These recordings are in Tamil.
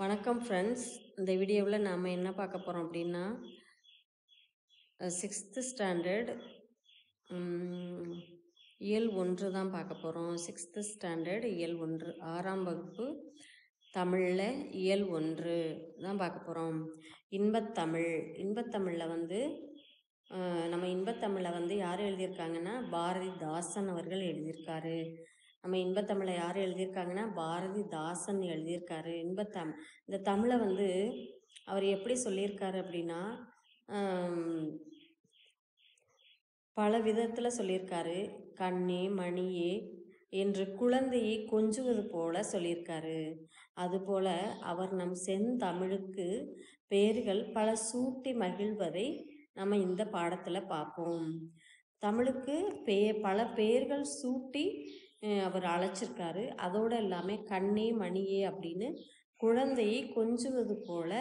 வணக்கம் ஃப்ரெண்ட்ஸ் இந்த வீடியோவில் நாம் என்ன பார்க்க போகிறோம் அப்படின்னா சிக்ஸ்த்து ஸ்டாண்டர்ட் இயல் ஒன்று தான் பார்க்க போகிறோம் சிக்ஸ்த்து ஸ்டாண்டர்ட் இயல் ஒன்று ஆறாம் வகுப்பு தமிழில் இயல் ஒன்று தான் பார்க்க போகிறோம் இன்பத்தமிழ் இன்பத்தமிழில் வந்து அஹ், நம்ம இன்பத்தமிழில் வந்து யார் எழுதியிருக்காங்கன்னா பாரதிதாசன் அவர்கள் எழுதியிருக்காரு நம்ம இன்பத்தமிழை யார் எழுதியிருக்காங்கன்னா பாரதிதாசன் எழுதியிருக்காரு இன்பத்தம் இந்த தமிழை வந்து அவர் எப்படி சொல்லியிருக்காரு அப்படின்னா ஆம், பல விதத்தில் சொல்லியிருக்காரு கண்ணே மணியே என்று குழந்தையை கொஞ்சுவது போல சொல்லியிருக்காரு அதுபோல அவர் நம் செந்தமிழுக்கு பெயர்கள் பல சூட்டி மகிழ்வதை நம்ம இந்த பாடத்தில் பார்ப்போம் தமிழுக்கு பே பல பெயர்கள் சூட்டி அஹ், அவர் அழைச்சிருக்காரு அதோடு எல்லாமே கண்ணே மணியே அப்படின்னு குழந்தையை கொஞ்சுவது போல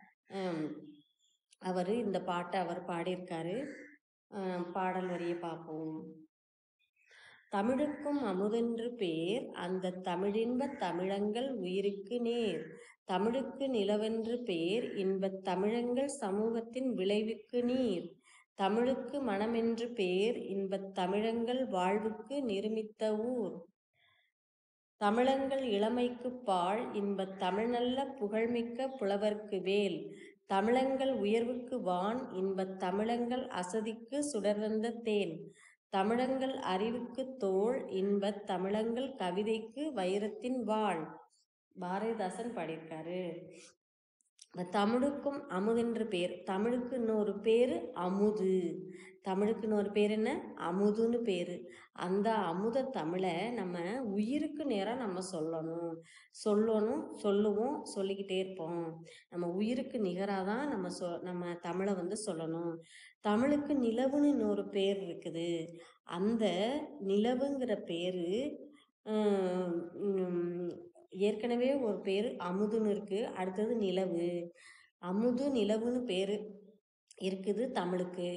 அவர் இந்த பாட்டை அவர் பாடியிருக்காரு அஹ், பாடல் வரியை பார்ப்போம் தமிழுக்கும் அமுதென்று பேர் அந்த தமிழின்ப தமிழங்கள் உயிருக்கு நேர் தமிழுக்கு நிலவென்று பேர் இன்பத் தமிழங்கள் சமூகத்தின் விளைவுக்கு நீர் தமிழுக்கு மனமென்று பேர் இன்பத் தமிழங்கள் வாழ்வுக்கு நிருமித்த ஊர் தமிழங்கள் இளமைக்கு பாழ் இன்பத் தமிழ் நல்ல புகழ்மிக்க புலவர்க்கு வேல் தமிழங்கள் உயர்வுக்கு வான் இன்பத் தமிழங்கள் அசதிக்கு சுடர்வந்த தேன் தமிழங்கள் அறிவுக்கு தோள் இன்பத் தமிழங்கள் கவிதைக்கு வைரத்தின் வாள் பாரதிதாசன் பாடியிருக்காரு இந்த தமிழுக்கும் அமுதென்று பேர் தமிழுக்கு இன்னொரு பேர் அமுது தமிழுக்கு இன்னொரு பேர் என்ன அமுதுன்னு பேர் அந்த அமுத தமிழை நம்ம உயிருக்கு நேராக நம்ம சொல்லணும் சொல்லணும் சொல்லுவோம் சொல்லிக்கிட்டே இருப்போம் நம்ம உயிருக்கு நிகராக தான் நம்ம சொ நம்ம தமிழை வந்து சொல்லணும் தமிழுக்கு நிலவுன்னு இன்னொரு பேர் இருக்குது அந்த நிலவுங்கிற பேர் ஏற்கனவே ஒரு பேர் அமுதுன்னு இருக்கு அடுத்தது நிலவு அமுது நிலவுன்னு பேர் இருக்குது தமிழுக்கு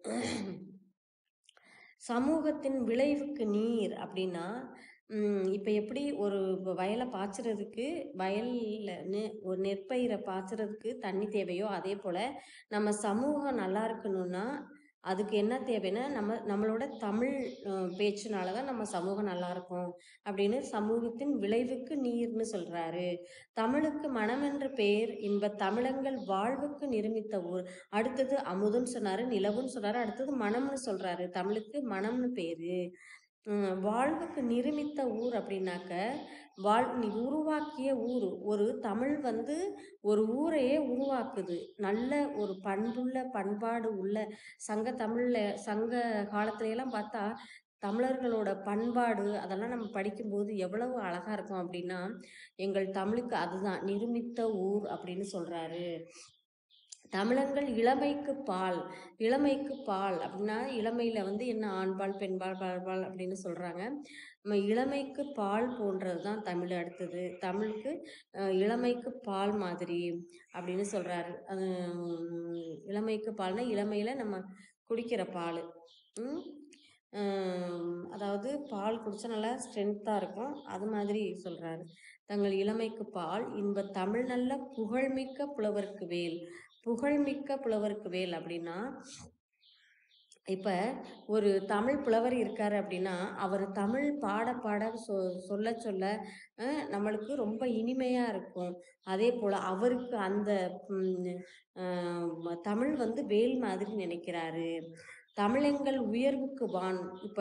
சமூகத்தின் விளைவுக்கு நீர் அப்படின்னா இப்போ எப்படி ஒரு வ- வயலை பாய்ச்சறதுக்கு வயலில் நெ ஒரு நெற்பயிரை பாய்ச்சறதுக்கு தண்ணி தேவையோ அதே போல் நம்ம சமூகம் நல்லா இருக்கணும்னா அதுக்கு என்ன தேவைன்னா நம்ம நம்மளோட தமிழ் அஹ், பேச்சுனால தான் நம்ம சமூகம் நல்லா இருக்கும் அப்படின்னு சமூகத்தின் விளைவுக்கு நீர்னு சொல்றாரு தமிழுக்கு மனம் என்ற பெயர் இன்ப தமிழங்கள் வாழ்வுக்கு நிருமித்த ஊர் அடுத்தது அமுதுன்னு சொன்னாரு நிலவுன்னு சொன்னாரு அடுத்தது மனம்னு சொல்றாரு தமிழுக்கு மனம்னு பேரு உம், வாழ்வுக்கு நிருமித்த ஊர் அப்படின்னாக்க வாழ் நீ உருவாக்கிய ஊர் ஒரு தமிழ் வந்து ஒரு ஊரையே உருவாக்குது நல்ல ஒரு பண்புள்ள பண்பாடு உள்ள சங்க தமிழ்ல சங்க காலத்துல எல்லாம் பார்த்தா தமிழர்களோட பண்பாடு அதெல்லாம் நம்ம படிக்கும்போது எவ்வளவு அழகா இருக்கும் அப்படின்னா எங்கள் தமிழுக்கு அதுதான் நிருமித்த ஊர் அப்படின்னு சொல்றாரு தமிழங்கள் இளமைக்கு பால் இளமைக்கு பால் அப்படின்னா இளமையில வந்து என்ன ஆண்பால் பெண்பால் பால்பால் அப்படின்னு சொல்றாங்க நம்ம இளமைக்கு பால் போன்றது தான் தமிழ் அடுத்தது தமிழுக்கு அஹ், இளமைக்கு பால் மாதிரி அப்படின்னு சொல்றாரு அது உம், இளமைக்கு பால்னா இளமையில நம்ம குடிக்கிற பால் உம், ஆம், அதாவது பால் குடிச்சா நல்லா ஸ்ட்ரென்த்தாக இருக்கும் அது மாதிரி சொல்றாரு தங்கள் இளமைக்கு பால் இன்ப தமிழ் நல்ல புகழ்மிக்க புலவர்க்கு வேல் புகழ்மிக்க புலவர்க்கு வேல் அப்படின்னா இப்ப ஒரு தமிழ் புலவர் இருக்காரு அப்படின்னா அவர் தமிழ் பாட பாட சொ சொல்ல சொல்ல அஹ், நம்மளுக்கு ரொம்ப இனிமையா இருக்கும் அதே போல அவருக்கு அந்த ம், ஆஹ், ம- தமிழ் வந்து வேல் மாதிரி நினைக்கிறாரு தமிழெங்கள் உயர்வுக்கு வான் இப்ப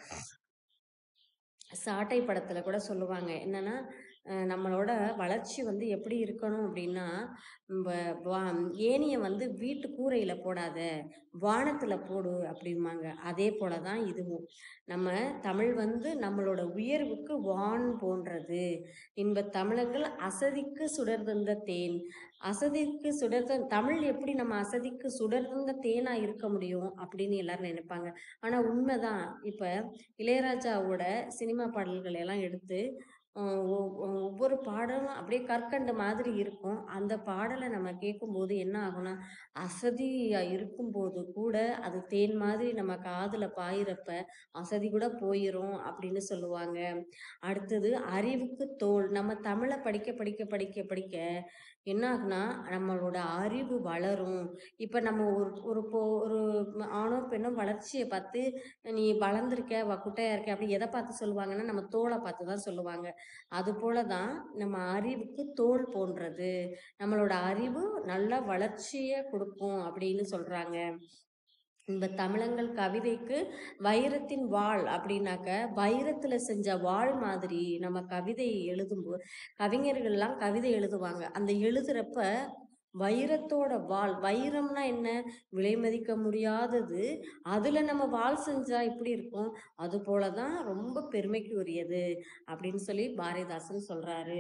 சாட்டை படத்துல கூட சொல்லுவாங்க என்னன்னா அஹ் நம்மளோட வளர்ச்சி வந்து எப்படி இருக்கணும் அப்படின்னா வ- வா- ஏணிய வந்து வீட்டு கூரையில போடாத வானத்துல போடு அப்படிம்பாங்க அதே போலதான் இதுவும் நம்ம தமிழ் வந்து நம்மளோட உயர்வுக்கு வான் போன்றது இன்ப தமிழர்கள் அசதிக்கு சுடர்தந்த தேன் அசதிக்கு சுடர்த தமிழ் எப்படி நம்ம அசதிக்கு சுடர்தந்த தேனா இருக்க முடியும் அப்படின்னு எல்லாரும் நினைப்பாங்க ஆனா உண்மைதான் இப்ப இளையராஜாவோட சினிமா பாடல்களை எல்லாம் எடுத்து அஹ் ஒ- ஒ- ஒவ்வொரு பாடலும் அப்படியே கற்கண்டு மாதிரி இருக்கும் அந்த பாடலை நம்ம கேட்கும்போது என்ன ஆகும்னா அசதியா இருக்கும்போது கூட அது தேன் மாதிரி நம்ம காதுல பாயிரப்ப அசதி கூட போயிரும் அப்படின்னு சொல்லுவாங்க அடுத்தது அறிவுக்கு தோல் நம்ம தமிழை படிக்க படிக்க படிக்க படிக்க என்ன ஆகுனா நம்மளோட அறிவு வளரும் இப்போ நம்ம ஒரு ஒரு போ ஒரு ஆணோ பெண்ணோ வளர்ச்சியை பார்த்து நீ வளர்ந்துருக்க வ குட்டையா இருக்க அப்படி எதை பார்த்து சொல்லுவாங்கன்னா நம்ம தோலை பார்த்து தான் சொல்லுவாங்க அது போல தான் நம்ம அறிவுக்கு தோல் போன்றது நம்மளோட அறிவு நல்ல வளர்ச்சியை கொடுக்கும் அப்படின்னு சொல்றாங்க இந்த தமிழங்கள் கவிதைக்கு வைரத்தின் வாள் அப்படின்னாக்க வைரத்துல செஞ்ச வாள் மாதிரி நம்ம கவிதை எழுதும்போது கவிஞர்கள்லாம் கவிதை எழுதுவாங்க அந்த எழுதுறப்ப வைரத்தோட வாள் வைரம்னா என்ன விலை மதிக்க முடியாதது அதுல நம்ம வாள் செஞ்சா எப்படி இருக்கும் அது போலதான் ரொம்ப பெருமைக்கு உரியது அப்படின்னு சொல்லி பாரதிதாசன் சொல்றாரு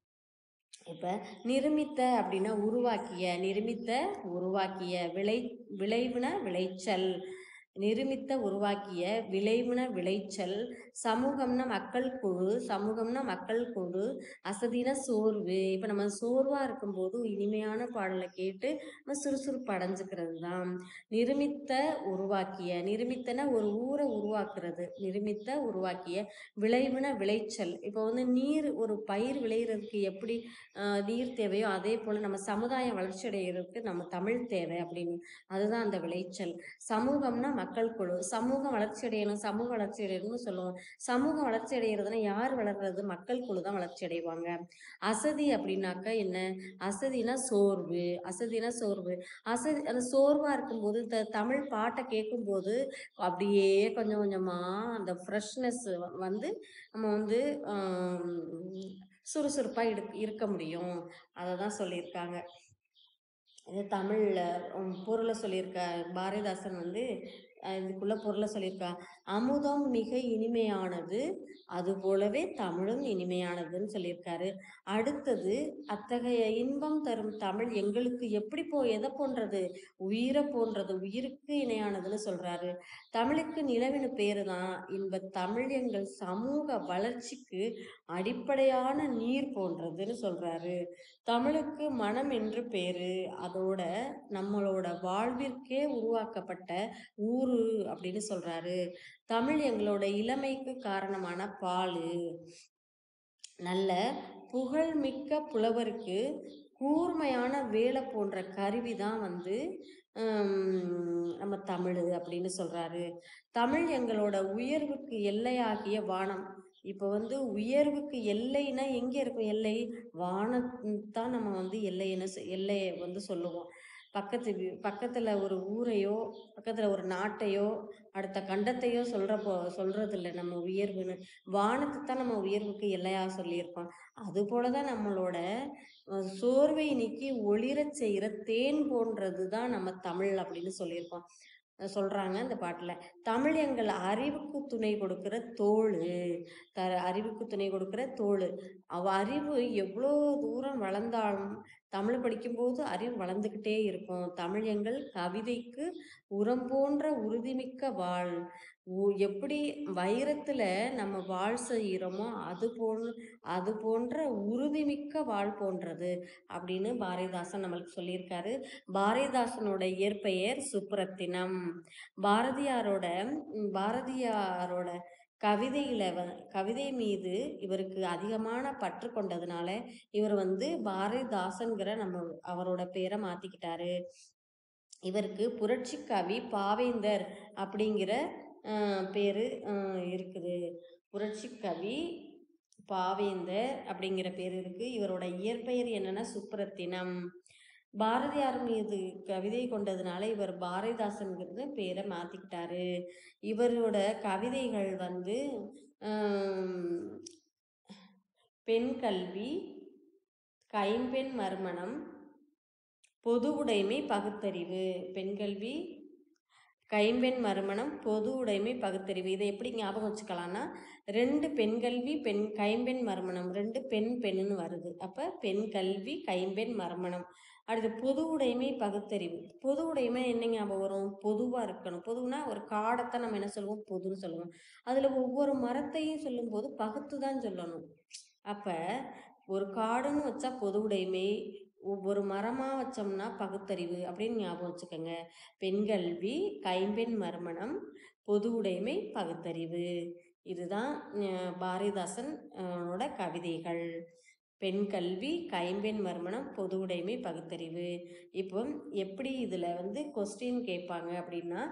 இப்ப நிருமித்த அப்படின்னா உருவாக்கிய நிருமித்த உருவாக்கிய விளை விளைவுன விளைச்சல் நிருமித்த உருவாக்கிய விளைவுன விளைச்சல் சமூகம்னா மக்கள் குழு சமூகம்னா மக்கள் குழு அசதின சோர்வு இப்ப நம்ம சோர்வா இருக்கும்போது இனிமையான பாடலை கேட்டு நம்ம சுறுசுறுப்பு அடைஞ்சுக்கிறது தான் நிருமித்த உருவாக்கிய நிருமித்தன ஒரு ஊரை உருவாக்குறது நிருமித்த உருவாக்கிய விளைவுன விளைச்சல் இப்போ வந்து நீர் ஒரு பயிர் விளையிறதுக்கு எப்படி ஆஹ் நீர் தேவையோ அதே போல் நம்ம சமுதாயம் வளர்ச்சி அடைகிறதுக்கு நம்ம தமிழ் தேவை அப்படின்னு அதுதான் அந்த விளைச்சல் சமூகம்னா மக்கள் குழு சமூகம் வளர்ச்சி அடையணும் சமூக வளர்ச்சி அடையணும்னு சொல்லுவோம் சமூகம் வளர்ச்சி அடைகிறதுனா யார் வளர்றது மக்கள் குழு தான் வளர்ச்சி அடைவாங்க அசதி அப்படின்னாக்க என்ன அசதினா சோர்வு அசதினா சோர்வு அசதி அந்த சோர்வா இருக்கும்போது இந்த தமிழ் பாட்டை கேட்கும்போது அப்படியே கொஞ்சம் கொஞ்சமா அந்த ஃப்ரெஷ்னஸ் வந்து நம்ம வந்து ஆம், சுறுசுறுப்பா இரு இருக்க முடியும் அதை தான் சொல்லியிருக்காங்க இது தமிழ்ல உம், பொருளை சொல்லியிருக்க பாரதிதாசன் வந்து அஹ், இதுக்குள்ள பொருளை சொல்லியிருக்கா அமுதம் மிக இனிமையானது அது போலவே தமிழும் இனிமையானதுன்னு சொல்லியிருக்காரு அடுத்தது அத்தகைய இன்பம் தரும் தமிழ் எங்களுக்கு எப்படி போ எதை போன்றது உயிரை போன்றது உயிருக்கு இணையானதுன்னு சொல்றாரு தமிழுக்கு நிலவின பேரு தான் இன்ப தமிழ் எங்கள் சமூக வளர்ச்சிக்கு அடிப்படையான நீர் போன்றதுன்னு சொல்றாரு தமிழுக்கு மனம் என்று பேரு அதோட நம்மளோட வாழ்விற்கே உருவாக்கப்பட்ட ஊரு அப்படின்னு சொல்றாரு தமிழ் எங்களோட இளமைக்கு காரணமான பாலு நல்ல புகழ்மிக்க புலவருக்கு கூர்மையான வேலை போன்ற கருவி தான் வந்து ஹம், நம்ம தமிழ் அப்படின்னு சொல்றாரு தமிழ் எங்களோட உயர்வுக்கு எல்லையாகிய வானம் இப்போ வந்து உயர்வுக்கு எல்லைன்னா எங்க இருக்கும் எல்லை வானத்தான் நம்ம வந்து எல்லைன்னு சொ- எல்லையை வந்து சொல்லுவோம் பக்கத்து வீ- பக்கத்துல ஒரு ஊரையோ பக்கத்துல ஒரு நாட்டையோ அடுத்த கண்டத்தையோ சொல்றப்போ சொல்றது இல்லை நம்ம உயர்வுன்னு வானத்தை தான் நம்ம உயர்வுக்கு எல்லையா சொல்லியிருக்கோம் அது போலதான் நம்மளோட அஹ், சோர்வை நீக்கி ஒளிரச் செய்யற தேன் போன்றது தான் நம்ம தமிழ் அப்படின்னு சொல்லியிருக்கோம் அஹ் சொல்றாங்க இந்த பாட்டுல தமிழ் எங்கள் அறிவுக்கு துணை கொடுக்கிற தோள் த அறிவுக்கு துணை கொடுக்கிற தோள் அவ அறிவு எவ்வளோ தூரம் வளர்ந்தாலும் தமிழ் படிக்கும்போது அறிவு வளர்ந்துக்கிட்டே இருக்கும் தமிழ் எங்கள் கவிதைக்கு உரம் போன்ற உறுதிமிக்க வாழ் உ- எப்படி வைரத்துல நம்ம வாழ் செய்கிறோமோ அது போல் அது போன்ற உறுதிமிக்க வாழ் போன்றது அப்படின்னு பாரதிதாசன் நம்மளுக்கு சொல்லியிருக்காரு பாரதிதாசனோட இயற்பெயர் சுப்ரத்தினம் பாரதியாரோட ம், பாரதியாரோட கவிதையில வ கவிதை மீது இவருக்கு அதிகமான பற்று கொண்டதுனால இவர் வந்து பாரதிதாசன்கிற நம்ம அவரோட பேரை மாத்திக்கிட்டாரு இவருக்கு புரட்சி கவி பாவேந்தர் அப்படிங்கிற அஹ், பேரு அஹ், இருக்குது புரட்சி கவி பாவேந்தர் அப்படிங்கிற பேர் இருக்கு இவரோட இயற்பெயர் என்னன்னா சுப்ரத்தினம் பாரதியார் மீது கவிதை கொண்டதுனால இவர் பாரதிதாசன்கிறது பேரை மாத்திக்கிட்டாரு இவரோட கவிதைகள் வந்து ஆம், பெண் கல்வி கைம்பெண் மறுமணம் பொது உடைமை பகுத்தறிவு பெண் கல்வி கைம்பெண் மறுமணம் பொது உடைமை பகுத்தறிவு இதை எப்படி ஞாபகம் வச்சுக்கலாம்னா ரெண்டு பெண் கல்வி பெண் கைம்பெண் மறுமணம் ரெண்டு பெண் பெண்ணுன்னு வருது அப்ப பெண் கல்வி கைம்பெண் மறுமணம் அடுத்து பொது உடைமை பகுத்தறிவு பொது உடைமை என்ன ஞாபகம் வரும் பொதுவா இருக்கணும் பொதுவுனா ஒரு காடைத்தான் நம்ம என்ன சொல்லுவோம் பொதுன்னு சொல்லுவோம் அதுல ஒவ்வொரு மரத்தையும் சொல்லும்போது பகுத்து தான் சொல்லணும் அப்போ ஒரு காடுன்னு வச்சா பொது உடைமை ஒவ்வொரு மரமாக வச்சோம்னா பகுத்தறிவு அப்படின்னு ஞாபகம் வச்சுக்கோங்க பெண்கல்வி கைம்பெண் மறுமணம் பொது உடைமை பகுத்தறிவு இதுதான் அஹ், பாரதிதாசன் அஹ், ஓட கவிதைகள் பெண் கல்வி கைம்பெண் மறுமணம் பொது உடைமை பகுத்தறிவு இப்போ எப்படி இதில் வந்து கொஸ்டின் கேட்பாங்க அப்படின்னா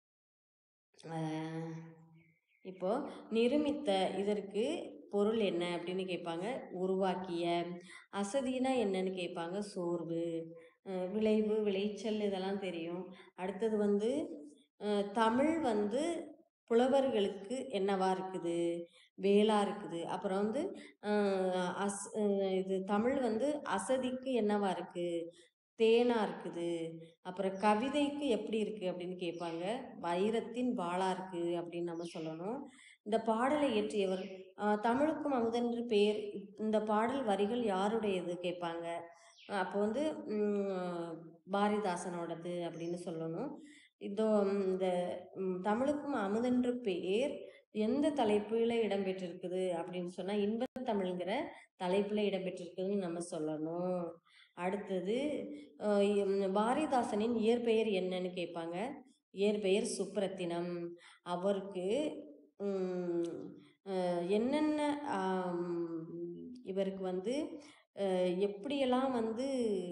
அஹ், இப்போ நிருமித்த இதற்கு பொருள் என்ன அப்படின்னு கேட்பாங்க உருவாக்கிய அசதினா என்னன்னு கேட்பாங்க சோர்வு அஹ் விளைவு விளைச்சல் இதெல்லாம் தெரியும் அடுத்தது வந்து அஹ் தமிழ் வந்து புலவர்களுக்கு என்னவா இருக்குது வேலா இருக்குது அப்புறம் வந்து அஹ் அஸ் அஹ் இது தமிழ் வந்து அசதிக்கு என்னவா இருக்கு தேனா இருக்குது அப்புறம் கவிதைக்கு எப்படி இருக்கு அப்படின்னு கேட்பாங்க வைரத்தின் வாளா இருக்கு அப்படின்னு நம்ம சொல்லணும் இந்த பாடலை இயற்றியவர் அஹ், தமிழுக்கும் அமுதென்று பேர் இந்த பாடல் வரிகள் யாருடையது கேட்பாங்க அப்போ வந்து உம், பாரதிதாசனோடது அப்படின்னு சொல்லணும் இதோ இந்த உம், தமிழுக்கும் அமுதென்று பேர் எந்த தலைப்புல இடம்பெற்றிருக்குது அப்படின்னு சொன்னா இன்பத் தமிழ்ங்கிற தலைப்புல இடம்பெற்றிருக்குதுன்னு நம்ம சொல்லணும் அடுத்தது அஹ், இம், பாரதிதாசனின் இயற்பெயர் என்னன்னு கேட்பாங்க இயற்பெயர் சுப்ரத்தினம் அவருக்கு உம், அஹ், என்னென்ன ஆம், இவருக்கு வந்து அஹ், எப்படியெல்லாம் வந்து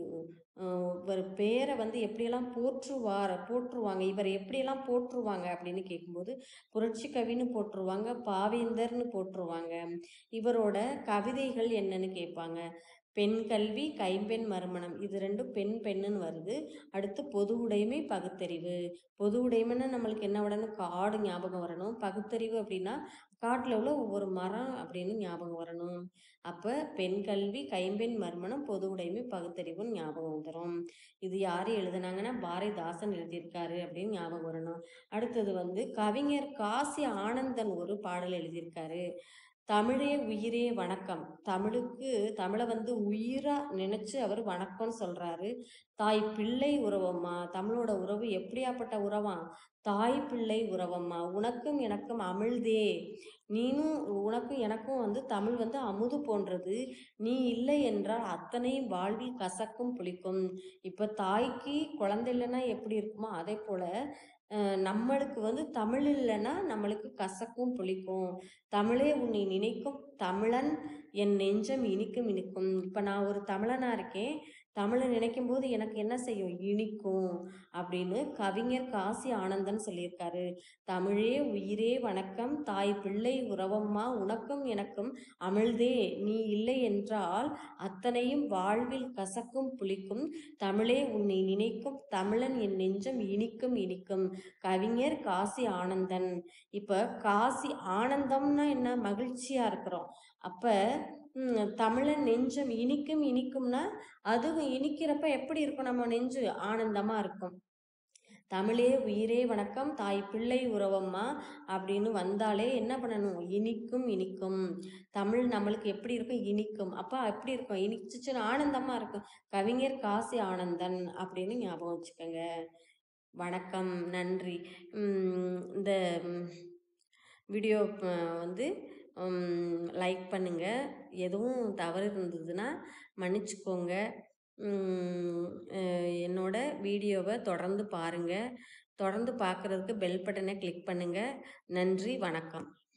அஹ், இவர் பேரை வந்து எப்படியெல்லாம் போற்றுவார் போற்றுவாங்க இவர் எப்படியெல்லாம் போற்றுவாங்க அப்படின்னு கேட்கும்போது புரட்சி கவின்னு போற்றுவாங்க பாவேந்தர்னு போற்றுவாங்க இவரோட கவிதைகள் என்னன்னு கேட்பாங்க பெண் கல்வி கைம்பெண் மறுமணம் இது ரெண்டும் பெண் பெண்ணுன்னு வருது அடுத்து பொது உடைமை பகுத்தறிவு பொது உடைமைன்னா நம்மளுக்கு என்ன உடனே காடு ஞாபகம் வரணும் பகுத்தறிவு அப்படின்னா காட்டில் உள்ள ஒவ்வொரு மரம் அப்படின்னு ஞாபகம் வரணும் அப்போ பெண் கல்வி கைம்பெண் மறுமணம் பொது உடைமை பகுத்தறிவுன்னு ஞாபகம் வந்துடும் இது யார் எழுதுனாங்கன்னா பாரதிதாசன் எழுதியிருக்காரு அப்படின்னு ஞாபகம் வரணும் அடுத்தது வந்து கவிஞர் காசி ஆனந்தன் ஒரு பாடல் எழுதியிருக்காரு தமிழே உயிரே வணக்கம் தமிழுக்கு தமிழை வந்து உயிரா நினைச்சு அவர் வணக்கம்னு சொல்றாரு தாய் பிள்ளை உறவம்மா தமிழோட உறவு எப்படியாப்பட்ட உறவா தாய் பிள்ளை உறவம்மா உனக்கும் எனக்கும் அமிழ்தே நீனும் உனக்கும் எனக்கும் வந்து தமிழ் வந்து அமுது போன்றது நீ இல்லை என்றால் அத்தனையும் வாழ்வில் கசக்கும் புளிக்கும் இப்ப தாய்க்கு குழந்தை இல்லைன்னா எப்படி இருக்குமோ அதே போல அஹ், நம்மளுக்கு வந்து தமிழ் இல்லைன்னா நம்மளுக்கு கசக்கும் புளிக்கும் தமிழே உன்னை நினைக்கும் தமிழன் என் நெஞ்சம் இனிக்கும் இனிக்கும் இப்போ நான் ஒரு தமிழனா இருக்கேன் தமிழை நினைக்கும் போது எனக்கு என்ன செய்யும் இனிக்கும் அப்படின்னு கவிஞர் காசி ஆனந்தன் சொல்லியிருக்காரு தமிழே உயிரே வணக்கம் தாய் பிள்ளை உறவம்மா உனக்கும் எனக்கும் அமிழ்தே நீ இல்லை என்றால் அத்தனையும் வாழ்வில் கசக்கும் புளிக்கும் தமிழே உன்னை நினைக்கும் தமிழன் என் நெஞ்சம் இனிக்கும் இனிக்கும் கவிஞர் காசி ஆனந்தன் இப்ப காசி ஆனந்தம்னா என்ன மகிழ்ச்சியா இருக்கிறோம் அப்ப ம், தமிழன் நெஞ்சம் இனிக்கும் இனிக்கும்னா அதுவும் இனிக்கிறப்ப எப்படி இருக்கும் நம்ம நெஞ்சு ஆனந்தமா இருக்கும் தமிழே உயிரே வணக்கம் தாய் பிள்ளை உறவம்மா அப்படின்னு வந்தாலே என்ன பண்ணணும் இனிக்கும் இனிக்கும் தமிழ் நம்மளுக்கு எப்படி இருக்கும் இனிக்கும் அப்போ எப்படி இருக்கும் இனிச்சுச்சுன்னு ஆனந்தமா இருக்கும் கவிஞர் காசி ஆனந்தன் அப்படின்னு ஞாபகம் வச்சுக்கோங்க வணக்கம் நன்றி உம் இந்த உம், வீடியோ ப- வந்து லைக் பண்ணுங்க எதுவும் தவறு இருந்ததுன்னா மன்னிச்சுக்கோங்க உம், அஹ், என்னோட வீடியோவை தொடர்ந்து பாருங்க தொடர்ந்து பார்க்குறதுக்கு பெல் பட்டனை கிளிக் பண்ணுங்க நன்றி வணக்கம்